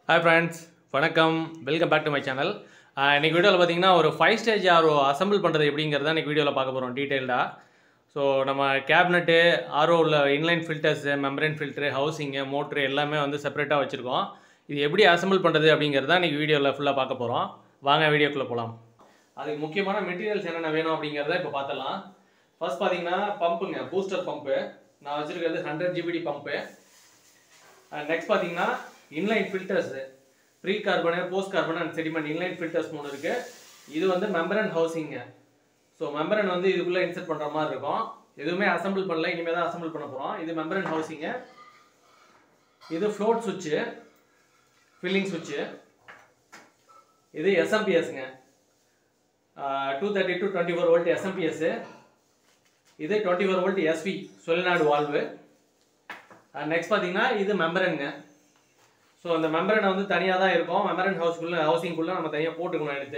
Hi friends வணக்கம் welcome back to my channel இன்றைக்கி வீடியோவில் பார்த்தீங்கன்னா ஒரு ஃபைவ் ஸ்டேஜ் ஆர்ஓ அசம்பிள் பண்ணுறது எப்படிங்கிறத இன்றைக்கி வீடியோவில் பார்க்க போகிறோம் டீட்டெயில்டாக ஸோ நம்ம கேபினெட்டு ஆர்ஓவில் inline filters membrane filter housing motor எல்லாமே வந்து செப்பரேட்டாக வச்சுருக்கோம் இது எப்படி அசம்பிள் பண்ணுறது அப்படிங்கிறத இன்றைக்கி வீடியோவில் ஃபுல்லாக பார்க்க போகிறோம் வாங்க வீடியோக்குள்ளே போகலாம் அதுக்கு முக்கியமான மெட்டீரியல்ஸ் என்னென்ன வேணும் அப்படிங்கிறத இப்போ பார்த்துடலாம் ஃபர்ஸ்ட் பார்த்தீங்கன்னா பம்புங்க பூஸ்டர் பம்பு நான் வச்சுருக்கிறது ஹண்ட்ரட் ஜிபிடி பம்பு நெக்ஸ்ட் பார்த்தீங்கன்னா inline filters pre carbon post carbon and sediment inline filters மூணு இருக்கு இது வந்து மெம்பரன் ஹவுசிங்க ஸோ மெம்பரன் வந்து இதுக்குள்ளே இன்சர்ட் பண்ணுற மாதிரி இருக்கும் எதுவுமே அசம்பிள் பண்ணல இனிமேல் தான் அசம்பிள் பண்ண போகிறோம் இது மெம்பரன் ஹவுசிங்க இது ஃப்ளோட் சுவிட்சு ஃபில்லிங் சுவிட்சு இது எஸ்எம்பிஎஸ்ங்க two thirty to twenty four volt SMPS இது twenty four volt SV சொலினாடு valve next பார்த்தீங்கன்னா இது மெம்பரனுங்க ஸோ அந்த மெம்பரனை வந்து தனியாக தான் இருக்கும் மெம்பரன் ஹவுஸ்க்குள்ளே ஹவுசிங்குள்ளே நம்ம தனியாக போட்டுக்கணும் எடுத்து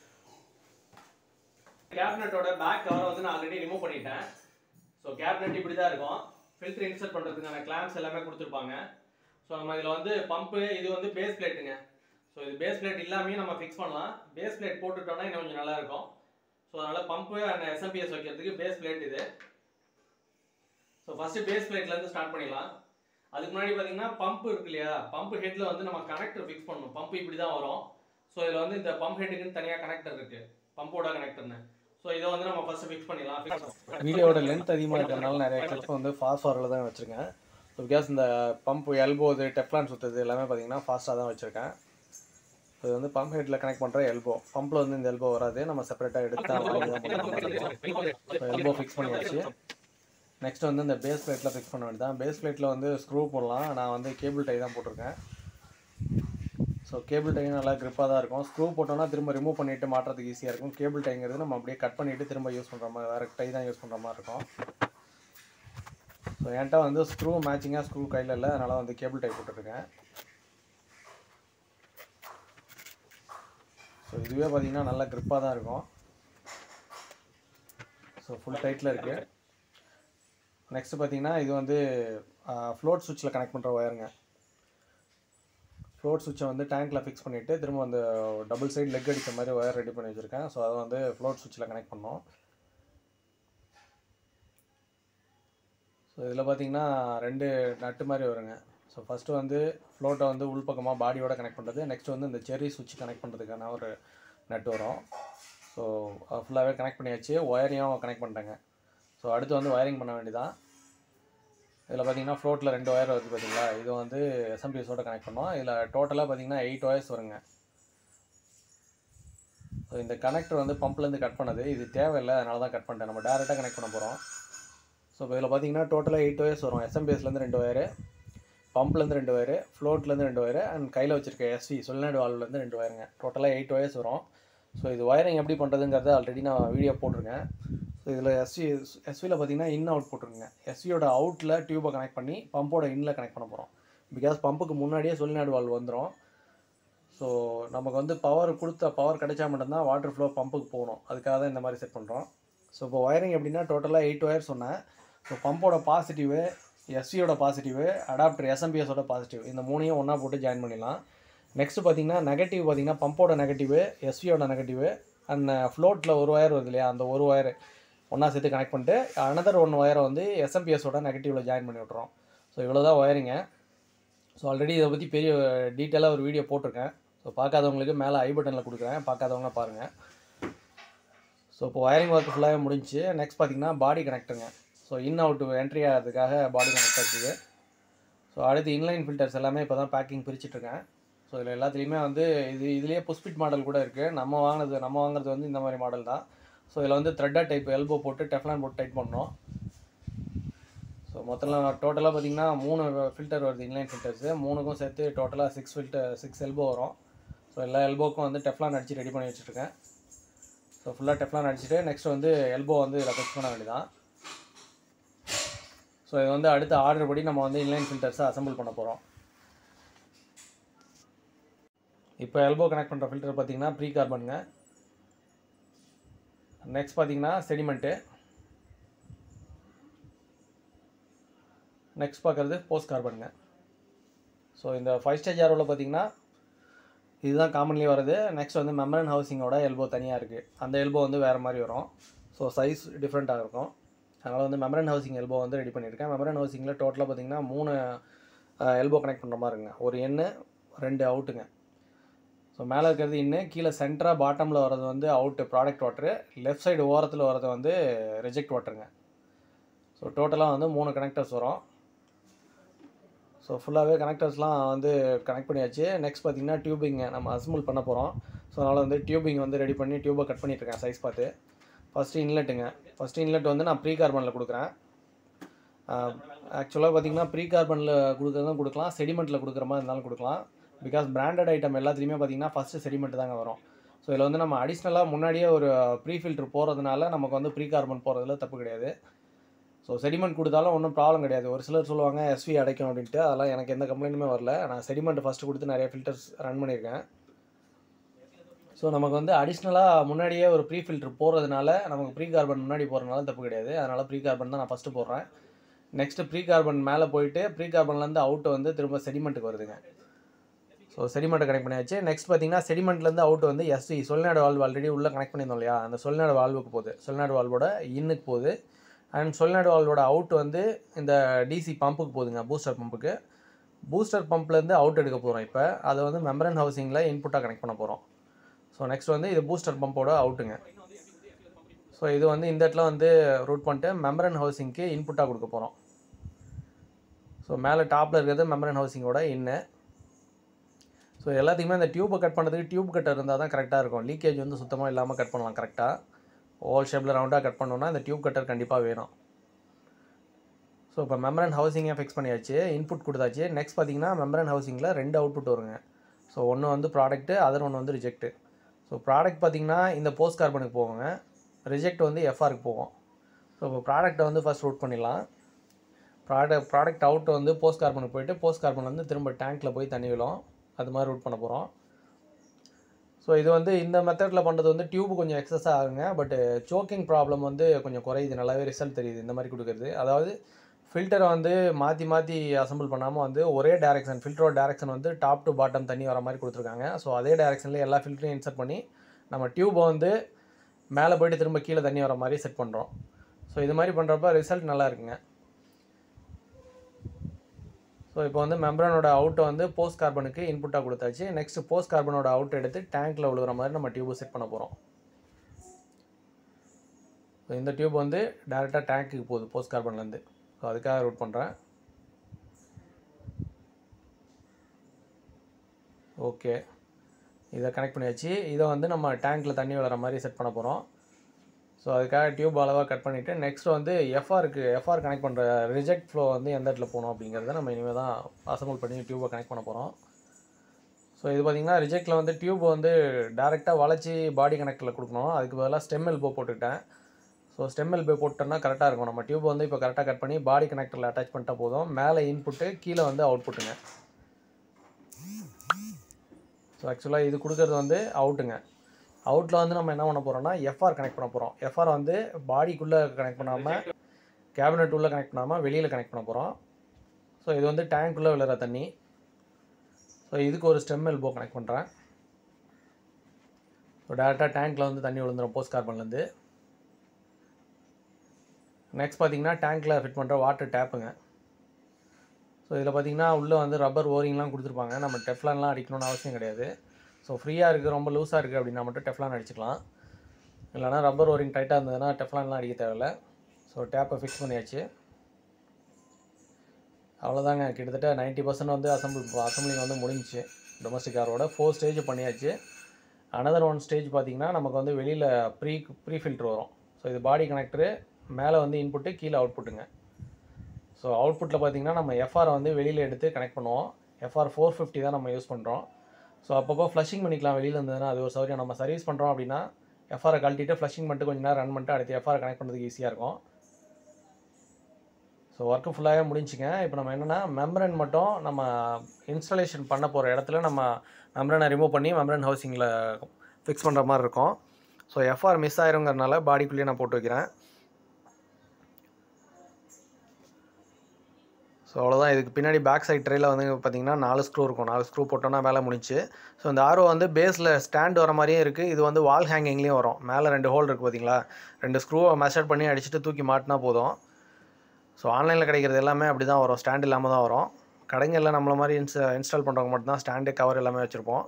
கேபினட்டோட பேக் கவரை வந்து நான் ஆல்ரெடி ரிமூவ் பண்ணிட்டேன் ஸோ கேபினட் இப்படி தான் இருக்கும் ஃபில்டர் இன்சர்ட் பண்ணுறதுக்கான கிளாம்ஸ் எல்லாமே கொடுத்துருப்பாங்க ஸோ நம்ம இதில் வந்து பம்பு இது வந்து பேஸ் பிளேட்டுங்க ஸோ இது பேஸ் பிளேட் இல்லாமையும் நம்ம ஃபிக்ஸ் பண்ணலாம் பேஸ் பிளேட் போட்டுட்டோம்னா இன்னும் கொஞ்சம் நல்லா இருக்கும் ஸோ அதனால் பம்பு அண்ட் எஸ்எம்பிஎஸ் வைக்கிறதுக்கு பேஸ் பிளேட் இது ஸோ ஃபஸ்ட்டு பேஸ் பிளேட்லேருந்து ஸ்டார்ட் பண்ணிடலாம் அதுக்கு முன்னாடி பார்த்தீங்கன்னா பம்ப் இருக்கு இல்லையா பம்ப் ஹெட்டில் வந்து நம்ம கனெக்டர் ஃபிக்ஸ் பண்ணணும் பம்ப் இப்படி தான் வரும் ஸோ இதில் வந்து இந்த பம்ப் ஹெட்டுக்குன்னு தனியாக கனெக்டர் இருக்கு பம்போட கனெக்டர்னு ஸோ இதை வந்து நம்ம ஃபர்ஸ்ட் ஃபிக்ஸ் பண்ணிடலாம் fix பண்ணலாம். வீடியோட லென்த் அதிகமாக இருக்கிறதுனால நிறைய கிளிப் வந்து ஃபாஸ்ட் ஃபார்வர்டில் தான் வச்சுருக்கேன் ஸோ பிகாஸ் இந்த பம்ப் எல்போ இது டெஃப்லான் சுற்றுறது எல்லாமே பார்த்தீங்கன்னா ஃபாஸ்ட்டாக தான் வச்சுருக்கேன் இது வந்து பம்ப் ஹெட்டில் கனெக்ட் பண்ணுற எல்போ பம்பில் வந்து இந்த எல்போ வராது நம்ம செப்பரேட்டாக எடுத்து தான் வாங்கி தான் போடுற மாதிரி இருக்கும் எல்போ ஃபிக்ஸ் பண்ணியாச்சு நெக்ஸ்ட் வந்து இந்த பேஸ் பிளேட்டில் ஃபிக்ஸ் பண்ண வேண்டியதான் பேஸ் பிளேட்டில் வந்து ஸ்க்ரூ போடலாம் நான் வந்து கேபிள் டை தான் போட்டிருக்கேன் ஸோ கேபிள் டை நல்லா grip-ஆ தான் இருக்கும் ஸ்க்ரூ போட்டோம்னா திரும்ப ரிமூவ் பண்ணிவிட்டு மாட்டுறதுக்கு ஈஸியாக இருக்கும் கேபிள் டைங்கிறது நம்ம அப்படியே கட் பண்ணிவிட்டு திரும்ப யூஸ் பண்ணுற மாதிரி வேறு டை தான் யூஸ் பண்ணுற மாதிரி இருக்கும் ஸோ என்கிட்ட வந்து ஸ்க்ரூ மேட்சிங்காக ஸ்க்ரூ கையில் இல்லை அதனால் வந்து கேபிள் டை போட்டுருக்கேன் ஸோ இதுவே பார்த்தீங்கன்னா நல்லா grip-ஆ தான் இருக்கும் ஸோ ஃபுல் டைட்டில் இருக்குது நெக்ஸ்ட் பார்த்தீங்கன்னா இது வந்து ஃப்ளோட் சுவிட்சில் கனெக்ட் பண்ணுற ஒயருங்க ஃப்ளோட் சுவிட்சை வந்து டேங்க்கில் ஃபிக்ஸ் பண்ணிவிட்டு திரும்ப அந்த டபுள் சைடு லெக் அடிக்கிற மாதிரி ஒயர் ரெடி பண்ணி வச்சுருக்கேன் ஸோ அதை வந்து ஃப்ளோட் சுவிட்சில் கனெக்ட் பண்ணோம் ஸோ இதில் பார்த்தீங்கன்னா ரெண்டு நட்டு மாதிரி வருங்க ஸோ ஃபஸ்ட்டு வந்து ஃப்ளோட்டை வந்து உள்பக்கமாக பாடியோட கனெக்ட் பண்ணுறது நெக்ஸ்ட் வந்து இந்த செரி சுவிட்ச் கனெக்ட் பண்ணுறதுக்கான ஒரு நட் வரும் ஸோ ஃபுல்லாகவே கனெக்ட் பண்ணியாச்சு ஒயரையும் கனெக்ட் பண்ணிட்டேங்க ஸோ அடுத்து வந்து ஒயரிங் பண்ண வேண்டியதான் இதில் பார்த்தீங்கன்னா ஃப்ளோட்டில் ரெண்டு ஒயர் வருது பார்த்தீங்களா இது வந்து எஸ்எம்பிஎஸோட கனெக்ட் பண்ணோம் இதில் டோட்டலாக பார்த்தீங்கன்னா எயிட் ஒயர்ஸ் வருங்க ஸோ இந்த கனெக்டர் வந்து பம்ப்லேருந்து கட் பண்ணது இது தேவையில்லை அதனால தான் கட் பண்ணிட்டேன் நம்ம டேரெக்டாக கனெக்ட் பண்ண போகிறோம் ஸோ இப்போ இதில் பார்த்தீங்கன்னா டோட்டலாக எயிட் ஒயர்ஸ் வரும் எஸ்எம்பிஎஸ்லேருந்து ரெண்டு ஒயரு பம்ப்லேருந்து ரெண்டு ஒயரு ஃப்ளோட்லேருந்து ரெண்டு ஒயரு அண்ட் கையில் வச்சிருக்க எஸ்வி சொல்நாடு வால்வ்லேருந்து ரெண்டு ஒயருங்க டோட்டலாக எயிட் ஒயர்ஸ் வரும் ஸோ இது ஒயரிங் எப்படி பண்ணுறதுங்கிறத ஆல்ரெடி நான் வீடியோ போட்டிருக்கேன் ஸோ இதில் எஸ்வி எஸ்வியில் பார்த்தீங்கன்னா இன் அவுட் போட்டிருங்க எஸ்வியோட அவுட்டில் டியூபை கனெக்ட் பண்ணி பம்போட இன்னில் கனெக்ட் பண்ண போகிறோம் பிகாஸ் பம்புக்கு முன்னாடியே சொல்நாடு வால்வ் வந்துடும் ஸோ நமக்கு வந்து பவர் கொடுத்த பவர் கிடைச்சா மட்டும்தான் வாட்டர் ஃப்ளோ பம்புக்கு போகணும் அதுக்காக தான் இந்த மாதிரி செட் பண்ணுறோம் ஸோ இப்போ ஒயரிங் எப்படின்னா டோட்டலாக எயிட் ஒயர் சொன்னேன் ஸோ பம்போட பாசிட்டிவு எஸ்வியோட பாசிட்டிவு அடாப்டர் எஸ்எம்பிஎஸோட பாசிட்டிவ் இந்த மூணையும் ஒன்றா போட்டு ஜாயின் பண்ணிடலாம் நெக்ஸ்ட் பார்த்தீங்கன்னா நெகட்டிவ் பார்த்தீங்கன்னா பம்போட நெகட்டிவ் எஸ்வியோட நெகட்டிவ் அண்ட் ஃப்ளோட்டில் ஒரு ஒயர் வருது இல்லையா அந்த ஒரு ஒயர் ஒன்றா சேர்த்து கனெக்ட் பண்ணிட்டு அனதர் ஒன் ஒயரை வந்து எஸ்எம்பிஎஸோட நெகட்டிவில் ஜாயின் பண்ணி விட்றோம் ஸோ இவ்வளோ தான் ஒயரிங்க ஸோ ஆல்ரெடி இதை பற்றி பெரிய டீட்டெயிலாக ஒரு வீடியோ போட்டிருக்கேன் ஸோ பார்க்காதவங்களுக்கு மேலே ஐ பட்டனில் கொடுக்குறேன் பார்க்காதவங்க பாருங்கள் ஸோ இப்போ ஒயரிங் ஒர்க் ஃபுல்லாகவே முடிஞ்சு நெக்ஸ்ட் பார்த்தீங்கன்னா பாடி கனெக்டருங்க ஸோ இன் அவுட் என்ட்ரி ஆகிறதுக்காக பாடி கனெக்ட் இருக்குது ஸோ அடுத்து இன்லைன் ஃபில்டர்ஸ் எல்லாமே இப்போ தான் பேக்கிங் பிரிச்சுட்ருக்கேன் ஸோ இதில் எல்லாத்துலேயுமே வந்து இது இதுலேயே புஷ்பிட் மாடல் கூட இருக்குது நம்ம வாங்கினது நம்ம வாங்குறது வந்து இந்த மாதிரி மாடல் தான் ஸோ இதில் வந்து த்ரெட்டர் டைப் எல்போ போட்டு டெஃப்லான் போட்டு டைட் பண்ணோம் ஸோ மொத்தம் டோட்டலாக பார்த்தீங்கன்னா மூணு ஃபில்டர் வருது இன்லைன் ஃபில்டர்ஸு மூணுக்கும் சேர்த்து டோட்டலாக சிக்ஸ் ஃபில்டர் சிக்ஸ் எல்போ வரும் ஸோ எல்லா எல்போக்கும் வந்து டெஃப்லான் அடித்து ரெடி பண்ணி வச்சுருக்கேன் ஸோ ஃபுல்லாக டெஃப்லான் அடிச்சுட்டு நெக்ஸ்ட் வந்து எல்போ வந்து இதில் ஃபிக்ஸ் பண்ண வேண்டியதான் ஸோ இது வந்து அடுத்த ஆர்டர் படி நம்ம வந்து இன்லைன் ஃபில்டர்ஸை அசம்பிள் பண்ண போகிறோம் இப்போ எல்போ கனெக்ட் பண்ணுற ஃபில்டர் பார்த்தீங்கன்னா ப்ரீ கார்பனுங்க நெக்ஸ்ட் பார்த்தீங்கன்னா செடிமெண்ட்டு நெக்ஸ்ட் பார்க்குறது போஸ்ட் கார்பனுங்க ஸோ இந்த ஃபைவ் ஸ்டேஜ் ஆரோவில் பார்த்தீங்கன்னா இதுதான் காமன்லி வருது நெக்ஸ்ட் வந்து மெம்பரன் ஹவுசிங்கோட எல்போ தனியாக இருக்குது அந்த எல்போ வந்து வேறு மாதிரி வரும் ஸோ சைஸ் டிஃப்ரெண்ட்டாக இருக்கும் அதனால் வந்து மெம்பரன் ஹவுசிங் எல்போ வந்து ரெடி பண்ணியிருக்கேன் மெம்பரன் ஹவுசிங்கில் டோட்டலாக பார்த்தீங்கன்னா மூணு எல்போ கனெக்ட் பண்ணுற மாதிரி இருக்குங்க ஒரு எண்ணு ரெண்டு அவுட்டுங்க ஸோ மேலே இருக்கிறது இன்னு கீழே சென்டராக பாட்டமில் வர்றது வந்து out product water left side ஓரத்தில் வர்றது வந்து ரிஜெக்ட் வாட்டருங்க ஸோ டோட்டலாக வந்து மூணு கனெக்டர்ஸ் வரும் ஸோ ஃபுல்லாகவே கனெக்டர்ஸ்லாம் வந்து கனெக்ட் பண்ணியாச்சு நெக்ஸ்ட் பார்த்தீங்கன்னா டியூபிங்க நம்ம அசம்பிள் பண்ண போகிறோம் ஸோ அதனால் வந்து டியூபிங் வந்து ரெடி பண்ணி டியூபை கட் பண்ணிட்டுருக்கேன் சைஸ் பார்த்து ஃபஸ்ட்டு இன்லெட்டுங்க ஃபஸ்ட்டு இன்லெட் வந்து நான் ப்ரீ கார்பனில் கொடுக்குறேன் ஆக்சுவலாக பார்த்தீங்கன்னா ப்ரீ கார்பனில் கொடுக்குறதும் கொடுக்கலாம் செடிமெண்ட்டில் கொடுக்குற மாதிரி இருந்தாலும் கொடுக்கலாம் பிகாஸ் பிராண்டட் ஐட்டம் எல்லாத்துலேயுமே பார்த்தீங்கன்னா ஃபஸ்ட்டு செடிமெண்ட் தாங்க வரும் ஸோ இதில் வந்து நம்ம அடிஷ்னலாக முன்னாடியே ஒரு ப்ரீ ஃபில்டர் போகிறதுனால நமக்கு வந்து ப்ரீ கார்பன் போகிறதுல தப்பு கிடையாது ஸோ செடிமெண்ட் கொடுத்தாலும் ஒன்றும் ப்ராப்ளம் கிடையாது ஒரு சிலர் சொல்லுவாங்க எஸ்வி அடைக்கும் அப்படின்ட்டு அதெல்லாம் எனக்கு எந்த கம்ப்ளைண்ட்டுமே வரல நான் செடிமெண்ட் ஃபஸ்ட்டு கொடுத்து நிறைய ஃபில்டர்ஸ் ரன் பண்ணியிருக்கேன் ஸோ நமக்கு வந்து அடிஷ்னலாக முன்னாடியே ஒரு ப்ரீ ஃபில்டர் போடுறதுனால நமக்கு ப்ரீ கார்பன் முன்னாடி போகிறதுனால தப்பு கிடையாது அதனால் ப்ரீ கார்பன் தான் நான் ஃபஸ்ட்டு போடுறேன் நெக்ஸ்ட்டு ப்ரீ கார்பன் மேலே போயிட்டு ப்ரீ கார்பன்லேருந்து அவுட் வந்து திரும்ப செடிமெண்ட்டுக்கு வருதுங்க ஸோ செடிமெண்ட்டை கனெக்ட் பண்ணியாச்சு நெக்ஸ்ட் பார்த்தீங்கன்னா செடிமெண்ட்லேருந்து அவுட் வந்து எஸ்வி சொல்நாடு வால்வு ஆல்ரெடி உள்ளே கனெக்ட் பண்ணியிருந்தோம் இல்லையா அந்த சொல்நாடு வால்வுக்கு போகுது சொல்நாடு வால்வோட இன்னுக்கு போகுது அண்ட் சொல்நாடு வால்வோட அவுட் வந்து இந்த டிசி பம்புக்கு போகுதுங்க பூஸ்டர் பம்புக்கு பூஸ்டர் பம்ப்லேருந்து அவுட் எடுக்க போகிறோம் இப்போ அதை வந்து மெம்பரன் ஹவுசிங்கில் இன்புட்டாக கனெக்ட் பண்ண போகிறோம் ஸோ நெக்ஸ்ட் வந்து இது பூஸ்டர் பம்போட அவுட்டுங்க ஸோ இது வந்து இந்த இடத்துல வந்து ரூட் பண்ணிட்டு மெம்பரன் ஹவுசிங்க்கு இன்புட்டாக கொடுக்க போகிறோம் ஸோ மேலே டாப்பில் இருக்கிறது மெம்பரன் ஹவுசிங்கோட இன்னு ஸோ எல்லாத்துக்குமே இந்த டியூப்பை கட் பண்ணுறதுக்கு டியூப் கட்டர் இருந்தால் தான் கரெக்டாக இருக்கும் லீக்கேஜ் வந்து சுத்தமாக இல்லாமல் கட் பண்ணலாம் கரெக்டாக ஓல் ஷேப்பில் ரவுண்டாக கட் பண்ணோன்னா இந்த டியூப் கட்டர் கண்டிப்பாக வேணும் ஸோ இப்போ மெம்பரன் ஹவுசிங்கை ஃபிக்ஸ் பண்ணியாச்சு இன்புட் கொடுத்தாச்சு நெக்ஸ்ட் பார்த்தீங்கன்னா மெம்பரன் ஹவுசிங்கில் ரெண்டு அவுட்புட் வருங்க ஸோ ஒன்று வந்து ப்ராடக்ட்டு அதர் ஒன்று வந்து ரிஜெக்ட்டு ஸோ ப்ராடக்ட் பார்த்தீங்கன்னா இந்த போஸ்ட் கார்பனுக்கு போகுங்க ரிஜெக்ட் வந்து எஃப்ஆருக்கு போகும் ஸோ இப்போ ப்ராடக்ட்டை வந்து ஃபஸ்ட் ரூட் பண்ணிடலாம் ப்ராடக்ட் ப்ராடக்ட் அவுட் வந்து போஸ்ட் கார்பனுக்கு போயிட்டு போஸ்ட் கார்பன் வந்து திரும்ப டேங்க்கில் போய் தண்ணி விழும் அது மாதிரி ரூட் பண்ண போகிறோம் ஸோ இது வந்து இந்த மெத்தடில் பண்ணுறது வந்து டியூப் கொஞ்சம் எக்ஸஸ் ஆகுங்க பட் சோக்கிங் ப்ராப்ளம் வந்து கொஞ்சம் குறையுது நல்லாவே ரிசல்ட் தெரியுது இந்த மாதிரி கொடுக்குறது அதாவது ஃபில்டரை வந்து மாற்றி மாற்றி அசம்பிள் பண்ணாமல் வந்து ஒரே டேரெக்ஷன் ஃபில்டரோட டேரெக்ஷன் வந்து டாப் டு பாட்டம் தண்ணி வர மாதிரி கொடுத்துருக்காங்க ஸோ அதே டேரெக்ஷனில் எல்லா ஃபில்டரையும் இன்சர்ட் பண்ணி நம்ம டியூப்பை வந்து மேலே போயிட்டு திரும்ப கீழே தண்ணி வர மாதிரி செட் பண்ணுறோம் ஸோ இது மாதிரி பண்ணுறப்ப ரிசல்ட் நல்லா இருக்குங்க ஸோ இப்போ வந்து மெம்பரனோட அவுட்டை வந்து போஸ்ட் கார்பனுக்கு இன்புட்டாக கொடுத்தாச்சு நெக்ஸ்ட் போஸ்ட் கார்பனோட அவுட் எடுத்து டேங்க்கில் விழுகிற மாதிரி நம்ம டியூப் செட் பண்ண போகிறோம் ஸோ இந்த டியூப் வந்து டேரெக்டாக டேங்க்குக்கு போகுது போஸ்ட் கார்பன்லேருந்து ஸோ அதுக்காக ரூட் பண்ணுறேன் ஓகே இதை கனெக்ட் பண்ணியாச்சு இதை வந்து நம்ம டேங்க்கில் தண்ணி விழுற மாதிரி செட் பண்ண போகிறோம் ஸோ அதுக்காக டியூப் அளவாக கட் பண்ணிவிட்டு நெக்ஸ்ட் வந்து எஃப்ஆருக்கு எஃப்ஆர் கனெக்ட் பண்ணுற ரிஜெக்ட் ஃப்ளோ வந்து எந்த இடத்துல போகணும் அப்படிங்கிறத நம்ம இனிமேல் தான் அசம்பிள் பண்ணி டியூப்பை கனெக்ட் பண்ண போகிறோம் ஸோ இது பார்த்திங்கன்னா ரிஜெக்டில் வந்து டியூப் வந்து டேரெக்டாக வளைச்சி பாடி கனெக்டில் கொடுக்கணும் அதுக்கு பதிலாக ஸ்டெம் எல்போ போட்டுக்கிட்டேன் ஸோ ஸ்டெம் எல்போ போட்டோம்னா கரெக்டாக இருக்கும் நம்ம டியூப் வந்து இப்போ கரெக்டாக கட் பண்ணி பாடி கனெக்டரில் அட்டாச் பண்ணிட்டா போதும் மேலே இன்புட்டு கீழே வந்து அவுட்புட்டுங்க ஸோ ஆக்சுவலாக இது கொடுக்குறது வந்து அவுட்டுங்க அவுட்டில் வந்து நம்ம என்ன பண்ண போகிறோம்னா எஃப்ஆர் கனெக்ட் பண்ண போகிறோம் எஃப்ஆர் வந்து பாடிக்குள்ளே கனெக்ட் பண்ணாமல் கேபினட் உள்ளே கனெக்ட் பண்ணாமல் வெளியில் கனெக்ட் பண்ண போகிறோம் ஸோ இது வந்து டேங்க்குள்ளே விழுற தண்ணி ஸோ இதுக்கு ஒரு ஸ்டெம் எல்போ கனெக்ட் பண்ணுறேன் ஸோ டேரெக்டாக டேங்க்கில் வந்து தண்ணி விழுந்துடும் போஸ்ட் கார்பன்லேருந்து நெக்ஸ்ட் பார்த்தீங்கன்னா டேங்க்கில் ஃபிட் பண்ணுற வாட்டர் டேப்புங்க ஸோ இதில் பார்த்தீங்கன்னா உள்ளே வந்து ரப்பர் ஓரிங்லாம் கொடுத்துருப்பாங்க நம்ம டெஃப்லான்லாம் அடிக்கணும்னு அவசியம் கிடையாது ஸோ ஃப்ரீயாக இருக்குது ரொம்ப லூஸாக இருக்குது அப்படின்னா மட்டும் டெஃப்லான் அடிச்சுக்கலாம் இல்லைனா ரப்பர் ஓரிங் டைட்டாக இருந்ததுன்னா டெஃப்லான்லாம் அடிக்க தேவையில்ல ஸோ டேப்பை ஃபிக்ஸ் பண்ணியாச்சு அவ்வளோதாங்க கிட்டத்தட்ட நைன்ட்டி பர்சன்ட் வந்து அசம்பிள் அசம்பிளிங் வந்து முடிஞ்சிச்சு டொமஸ்டிக் காரோட ஃபோர் ஸ்டேஜ் பண்ணியாச்சு அனதர் ஒன் ஸ்டேஜ் பார்த்தீங்கன்னா நமக்கு வந்து வெளியில் ப்ரீ ப்ரீ ஃபில்ட்ரு வரும் ஸோ இது பாடி கனெக்டரு மேலே வந்து இன்புட்டு கீழே அவுட்புட்டுங்க ஸோ அவுட்புட்டில் பார்த்தீங்கன்னா நம்ம எஃப்ஆரை வந்து வெளியில் எடுத்து கனெக்ட் பண்ணுவோம் எஃப்ஆர் ஃபோர் ஃபிஃப்டி தான் நம்ம யூஸ் பண்ணுறோம் ஸோ அப்பப்போ ஃப்ளஷிங் பண்ணிக்கலாம் வெளியில் இருந்ததுன்னா அது ஒரு சௌரியம் நம்ம சர்வீஸ் பண்ணுறோம் அப்படின்னா எஃப்ஆரை கழட்டிட்டு ஃப்ளஷிங் பண்ணிட்டு கொஞ்ச நேரம் ரன் பண்ணிட்டு அடுத்து எஃப்ஆர் கனெக்ட் பண்ணுறதுக்கு ஈஸியாக இருக்கும் ஸோ ஒர்க்கு ஃபுல்லாகவே முடிஞ்சுங்க இப்போ நம்ம என்னென்னா மெம்பரன் மட்டும் நம்ம இன்ஸ்டாலேஷன் பண்ண போகிற இடத்துல நம்ம மெம்பரனை ரிமூவ் பண்ணி மெம்பரன் ஹவுசிங்கில் ஃபிக்ஸ் பண்ணுற மாதிரி இருக்கும் ஸோ எஃப்ஆர் மிஸ் ஆயிருங்கிறனால பாடிக்குள்ளேயே நான் போட்டு வைக்கிறேன் ஸோ அவ்வளோதான் இதுக்கு பின்னாடி பேக் சைட் ட்ரேயில் வந்து பார்த்தீங்கன்னா நாலு ஸ்க்ரூ இருக்கும் நாலு ஸ்க்ரூ போட்டோன்னா வேலை முடிச்சு ஸோ இந்த ஆரோ வந்து பேஸில் ஸ்டாண்ட் வர மாதிரியும் இருக்குது இது வந்து வால் ஹேங்கிங்லேயும் வரும் மேலே ரெண்டு ஹோல் இருக்குது பார்த்தீங்களா ரெண்டு ஸ்க்ரூவை மெஷர் பண்ணி அடிச்சுட்டு தூக்கி மாட்டினா போதும் ஸோ ஆன்லைனில் கிடைக்கிறது எல்லாமே அப்படி தான் வரும் ஸ்டாண்ட் இல்லாமல் தான் வரும் கடைங்களில் நம்மள மாதிரி இன்ஸ் இன்ஸ்டால் பண்ணுறவங்க மட்டும்தான் ஸ்டாண்டு கவர் எல்லாமே வச்சுருப்போம்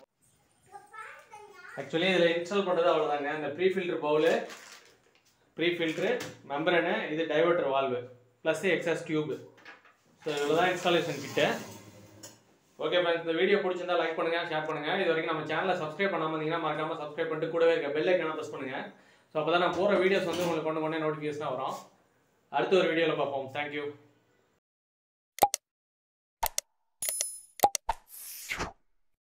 ஆக்சுவலி இதில் இன்ஸ்டால் பண்ணுறது அவ்வளோதாங்க இந்த pre filter bowl pre filter membrane இது diverter valve plus excess tube so இவ்வளோ தான் இன்ஸ்டாலேஷன் கிட்ட ஓகே ஃப்ரெண்ட்ஸ் இந்த வீடியோ பிடிச்சிருந்தா லைக் பண்ணுங்க ஷேர் பண்ணுங்க இது வரைக்கும் நம்ம சேனலை சப்ஸ்கிரைப் பண்ணாம இருந்தீங்கன்னா மறக்காம சப்ஸ்கிரைப் பண்ணிட்டு கூடவே இருக்க பெல் ஐக்கான ப்ரெஸ் பண்ணுங்க ஸோ அப்போ தான் நான் போகிற வீடியோஸ் வந்து உங்களுக்கு கொண்டு கொண்டே நோட்டிஃபிகேஷனாக வரும் அடுத்த ஒரு வீடியோவில் பார்ப்போம் தேங்க்யூ